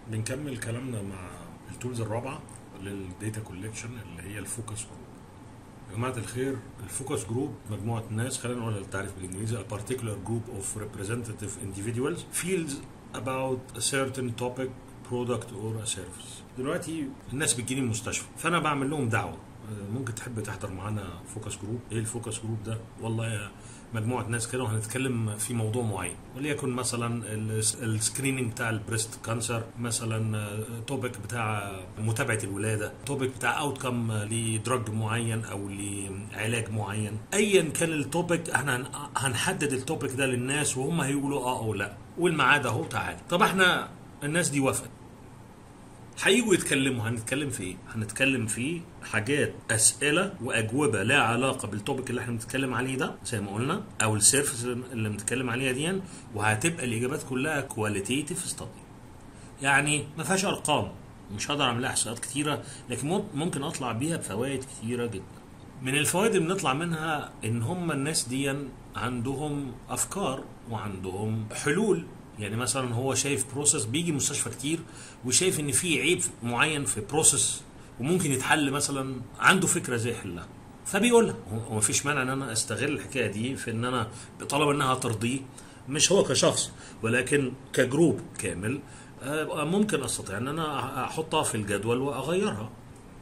بنكمل كلامنا مع التولز الرابعه للديتا كولكشن اللي هي الفوكس جروب يا جماعه الخير الفوكس جروب مجموعه ناس خلينا نقول التعريف بالانجليزي a particular group of representative individuals feels about a certain topic product or a service دلوقتي الناس بتجيلي المستشفى فانا بعمل لهم دعوه ممكن تحب تحضر معانا فوكس جروب ايه الفوكس جروب ده والله مجموعه ناس كده وهنتكلم في موضوع معين وليكن مثلا السكريننج بتاع البريست كانسر مثلا توبيك بتاع متابعه الولاده توبيك بتاع اوت كم لدرج معين او لعلاج معين ايا كان التوبيك احنا هنحدد التوبيك ده للناس وهم هيقولوا اه او لا والميعاد اهو تعالى طب احنا الناس دي وافقت هيجوا يتكلموا هنتكلم في ايه؟ هنتكلم في حاجات اسئله واجوبه لها علاقه بالتوبيك اللي احنا بنتكلم عليه ده زي ما قلنا او السيرفس اللي بنتكلم عليها دي وهتبقى الاجابات كلها كواليتيتيف ستادي. يعني ما فيهاش ارقام مش هقدر اعمل لها احصائيات كتيره لكن ممكن اطلع بيها بفوائد كتيره جدا. من الفوائد اللي بنطلع منها ان هم الناس دي عندهم افكار وعندهم حلول يعني مثلا هو شايف بروسيس بيجي مستشفى كتير وشايف ان في عيب معين في بروسيس وممكن يتحل مثلا عنده فكره ازاي يحلها فبيقولها هو مفيش مانع ان انا استغل الحكايه دي في ان انا طالما انها ترضيه مش هو كشخص ولكن كجروب كامل ممكن استطيع ان انا احطها في الجدول واغيرها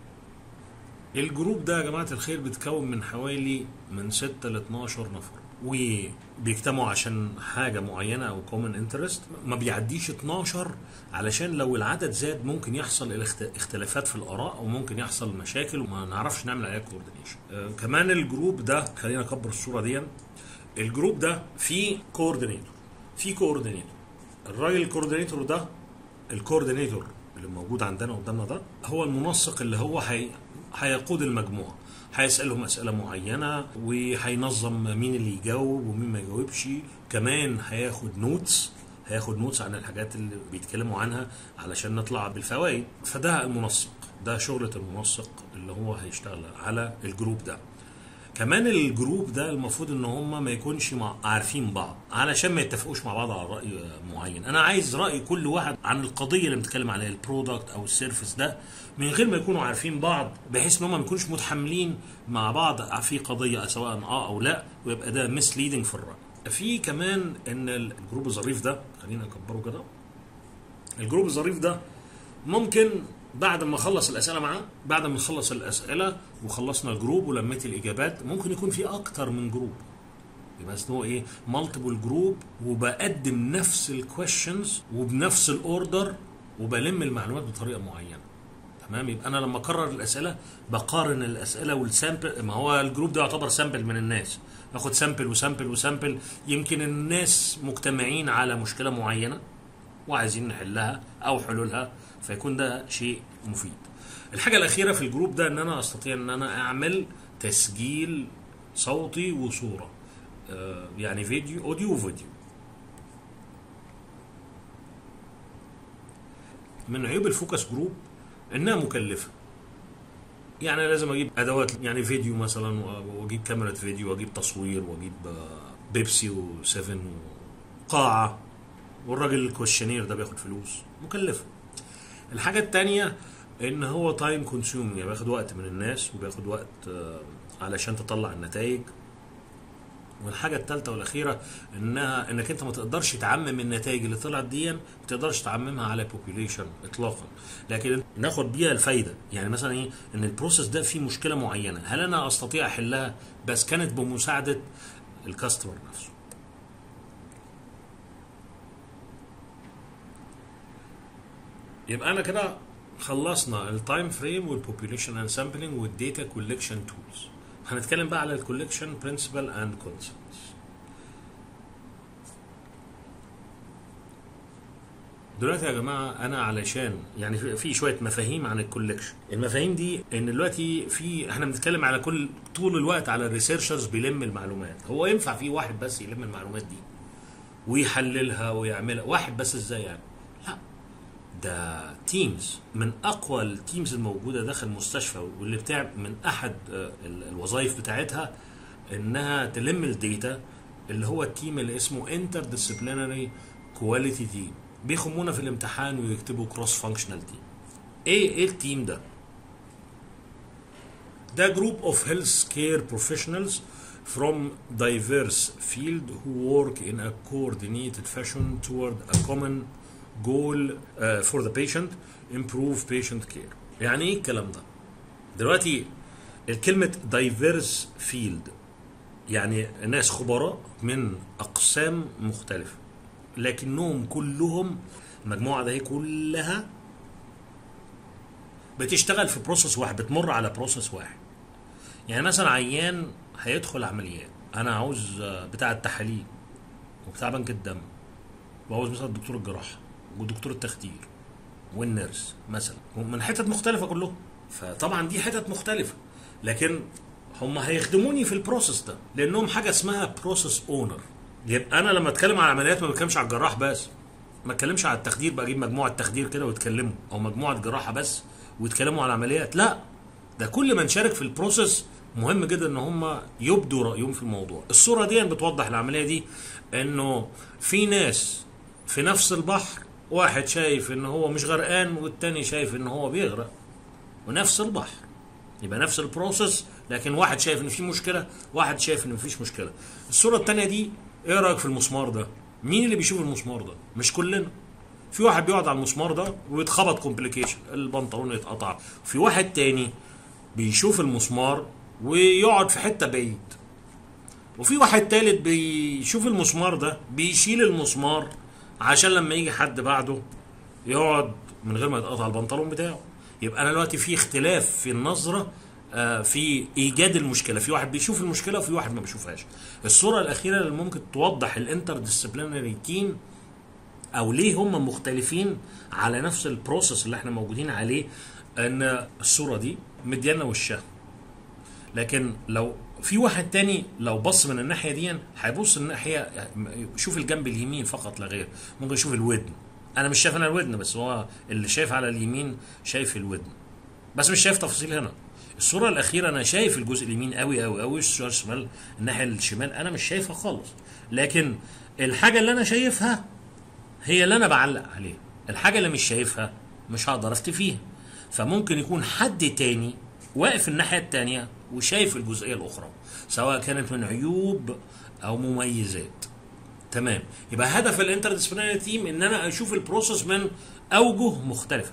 الجروب ده يا جماعه الخير بيتكون من حوالي من 6 ل 12 نفر وبيجتمعوا عشان حاجة معينة أو كومن انترست ما بيعديش 12 علشان لو العدد زاد ممكن يحصل اختلافات في الآراء وممكن يحصل مشاكل وما نعرفش نعمل عليها كوردينيشن آه كمان الجروب ده خلينا أكبر الصورة دي الجروب ده فيه كوردينيتور فيه كوردينيتور الراجل الكوردينيتور ده الكوردينيتور اللي موجود عندنا قدامنا ده هو المنسق اللي هو هي هيقود المجموعه هيسألهم أسئلة معينة وهينظم مين اللي يجاوب ومين ما يجاوبش كمان هياخد نوتس هياخد نوتس عن الحاجات اللي بيتكلموا عنها علشان نطلع بالفوائد فده المنسق ده شغلة المنسق اللي هو هيشتغل على الجروب ده كمان الجروب ده المفروض ان هم ما يكونش مع عارفين بعض علشان ما يتفقوش مع بعض على راي معين انا عايز راي كل واحد عن القضيه اللي بنتكلم عليها البرودكت او السيرفيس ده من غير ما يكونوا عارفين بعض بحيث ان هم ما يكونوش متحملين مع بعض في قضيه سواء اه او لا ويبقى ده مسليدنج في الراي في كمان ان الجروب الظريف ده خلينا نكبره كده الجروب الظريف ده ممكن بعد ما اخلص الاسئله معاه بعد ما نخلص الاسئله وخلصنا الجروب ولميت الاجابات ممكن يكون في اكتر من جروب يبقى اسمه ايه مالتيبل جروب وبقدم نفس الكويشنز وبنفس الاوردر وبلم المعلومات بطريقه معينه تمام يبقى انا لما اكرر الاسئله بقارن الاسئله والسامبل ما هو الجروب ده يعتبر سامبل من الناس باخد سامبل وسامبل وسامبل يمكن الناس مجتمعين على مشكله معينه وعايزين نحلها او حلولها فيكون ده شيء مفيد الحاجة الأخيرة في الجروب ده إن أنا أستطيع إن أنا أعمل تسجيل صوتي وصورة آه يعني فيديو أوديو وفيديو من عيوب الفوكس جروب إنها مكلفة يعني لازم أجيب أدوات يعني فيديو مثلا وأجيب كاميرا فيديو وأجيب تصوير وأجيب بيبسي و7 وقاعة والراجل الكوشنير ده بياخد فلوس مكلفه الحاجة التانية ان هو تايم كونسيوم يعني بياخد وقت من الناس وبياخد وقت علشان تطلع النتائج والحاجة الثالثة والأخيرة إنها إنك أنت ما تقدرش تعمم النتائج اللي طلعت دي ما تقدرش تعممها على بوبيوليشن إطلاقا، لكن ناخد بيها الفايدة، يعني مثلا إيه؟ إن البروسيس ده فيه مشكلة معينة، هل أنا أستطيع أحلها بس كانت بمساعدة الكاستمر نفسه. يبقى انا كده خلصنا التايم فريم والبوبوليشن اند سامبلنج والديتا كولكشن تولز هنتكلم بقى على الكولكشن برنسبل اند كونسبتس دلوقتي يا جماعه انا علشان يعني في شويه مفاهيم عن الكولكشن المفاهيم دي ان دلوقتي في احنا بنتكلم على كل طول الوقت على الريسيرشرز بيلم المعلومات هو ينفع في واحد بس يلم المعلومات دي ويحللها ويعملها واحد بس ازاي يعني لا ده تيمز من اقوى التيمز الموجوده داخل المستشفى واللي بتاع من احد الوظائف بتاعتها انها تلم الداتا اللي هو التيم اللي اسمه انتر ديسيبلينري كواليتي تيم بيخمونا في الامتحان ويكتبوا كروس فانكشنال تيم ايه ايه التيم ده ده جروب اوف هيلث كير بروفيشنالز from diverse field who work in a coordinated fashion toward a common goal uh, for the patient improve patient care يعني ايه الكلام ده دلوقتي الكلمة diverse field يعني ناس خبراء من أقسام مختلفة لكنهم كلهم المجموعة ده هي كلها بتشتغل في بروسيس واحد بتمر على بروسيس واحد يعني مثلا عيان هيدخل عمليات انا عاوز بتاع التحاليل وبتاع بنك الدم وعاوز مثلا دكتور الجراحه ودكتور التخدير والنيرس مثلا من حتت مختلفه كلهم فطبعا دي حتت مختلفه لكن هم هيخدموني في البروسيس ده لانهم حاجه اسمها بروسيس اونر يبقى انا لما اتكلم على العمليات ما بتكلمش على الجراح بس ما اتكلمش على التخدير بجيب مجموعه تخدير كده ويتكلموا او مجموعه جراحه بس ويتكلموا على العمليات لا ده كل من شارك في البروسيس مهم جدا ان هم يبدوا رايهم في الموضوع الصوره دي بتوضح العمليه دي انه في ناس في نفس البحر واحد شايف ان هو مش غرقان والتاني شايف ان هو بيغرق ونفس البحر يبقى نفس البروسيس لكن واحد شايف ان في مشكله واحد شايف ان مفيش مشكله الصوره الثانيه دي ايه رايك في المسمار ده مين اللي بيشوف المسمار ده مش كلنا في واحد بيقعد على المسمار ده ويتخبط كومبليكيشن البنطلون يتقطع في واحد تاني بيشوف المسمار ويقعد في حته بعيد وفي واحد تالت بيشوف المسمار ده بيشيل المسمار عشان لما يجي حد بعده يقعد من غير ما يتقطع البنطلون بتاعه يبقى انا دلوقتي في اختلاف في النظره آه، في ايجاد المشكله في واحد بيشوف المشكله وفي واحد ما بيشوفهاش الصوره الاخيره اللي ممكن توضح الانتر ديسيبلينري تيم او ليه هم مختلفين على نفس البروسيس اللي احنا موجودين عليه ان الصوره دي مديانا وشها لكن لو في واحد تاني لو بص من الناحيه دي هيبص الناحيه شوف الجنب اليمين فقط لا غير ممكن يشوف الودن انا مش شايف انا الودن بس هو اللي شايف على اليمين شايف الودن بس مش شايف تفاصيل هنا الصورة الأخيرة أنا شايف الجزء اليمين قوي قوي قوي الصورة الشمال الناحية الشمال أنا مش شايفها خالص لكن الحاجة اللي أنا شايفها هي اللي أنا بعلق عليها الحاجة اللي مش شايفها مش هقدر أفتي فيها فممكن يكون حد تاني واقف الناحية التانية وشايف الجزئية الأخرى سواء كانت من عيوب أو مميزات تمام يبقى هدف الانترديسبلينري تيم ان انا اشوف البروسيس من اوجه مختلفه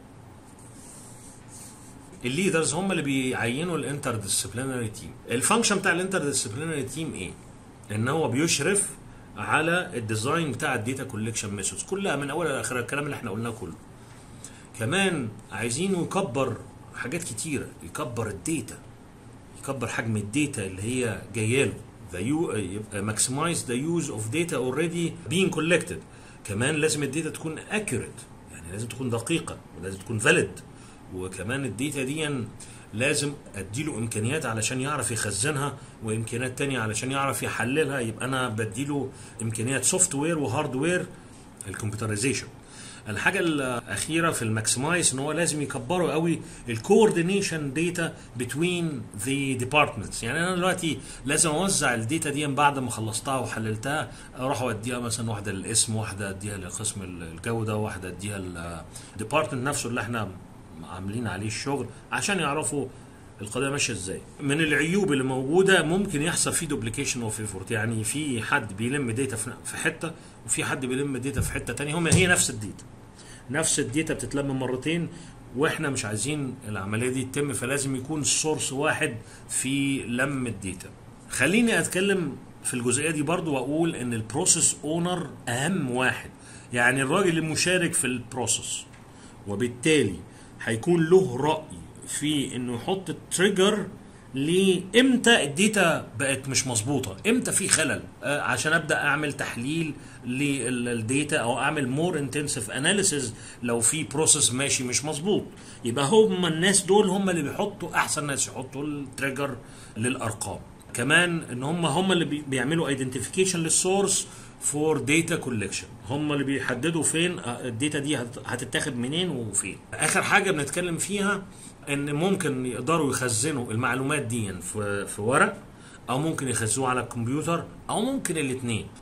الليدرز هم اللي بيعينوا الانتر ديسيبلينري تيم الفانكشن بتاع الانتر ديسيبلينري تيم ايه ان هو بيشرف على الديزاين بتاع الداتا كولكشن ميثودز كلها من اولها لاخرها الكلام اللي احنا قلناه كله كمان عايزينه يكبر حاجات كتيره يكبر الداتا يكبر حجم الداتا اللي هي جايه له the you يبقى maximize the use of data already being collected كمان لازم الداتا تكون accurate يعني لازم تكون دقيقة ولازم تكون valid وكمان الداتا دي لازم اديله امكانيات علشان يعرف يخزنها وامكانيات تانية علشان يعرف يحللها يبقى انا بديله امكانيات سوفت وير وهارد وير الكمبيوترايزيشن الحاجة الأخيرة في الماكسمايز إن هو لازم يكبروا قوي الكوردينيشن داتا بتوين ذا ديبارتمنتس يعني أنا دلوقتي لازم أوزع الداتا دي بعد ما خلصتها وحللتها أروح أوديها مثلا واحدة للاسم واحدة أديها لقسم الجودة واحدة أديها الديبارتمنت نفسه اللي إحنا عاملين عليه الشغل عشان يعرفوا القضيه ماشيه ازاي من العيوب اللي موجوده ممكن يحصل فيه دوبليكيشن اوف ايفورت يعني في حد بيلم داتا في حته وفي حد بيلم داتا في حته تانية هم هي نفس الداتا نفس الداتا بتتلم مرتين واحنا مش عايزين العمليه دي تتم فلازم يكون سورس واحد في لم الداتا خليني اتكلم في الجزئيه دي برضو واقول ان البروسيس اونر اهم واحد يعني الراجل المشارك في البروسيس وبالتالي هيكون له راي في انه يحط التريجر لامتى الداتا بقت مش مظبوطه امتى في خلل آه عشان ابدا اعمل تحليل للداتا او اعمل مور انتنسيف اناليسيز لو في بروسيس ماشي مش مظبوط يبقى هم الناس دول هم اللي بيحطوا احسن ناس يحطوا التريجر للارقام كمان ان هم هم اللي بيعملوا ايدنتيفيكيشن للسورس فور داتا كولكشن هم اللي بيحددوا فين الداتا دي هتتاخد منين وفين اخر حاجه بنتكلم فيها ان ممكن يقدروا يخزنوا المعلومات دي في في ورق او ممكن يخزنوها على الكمبيوتر او ممكن الاثنين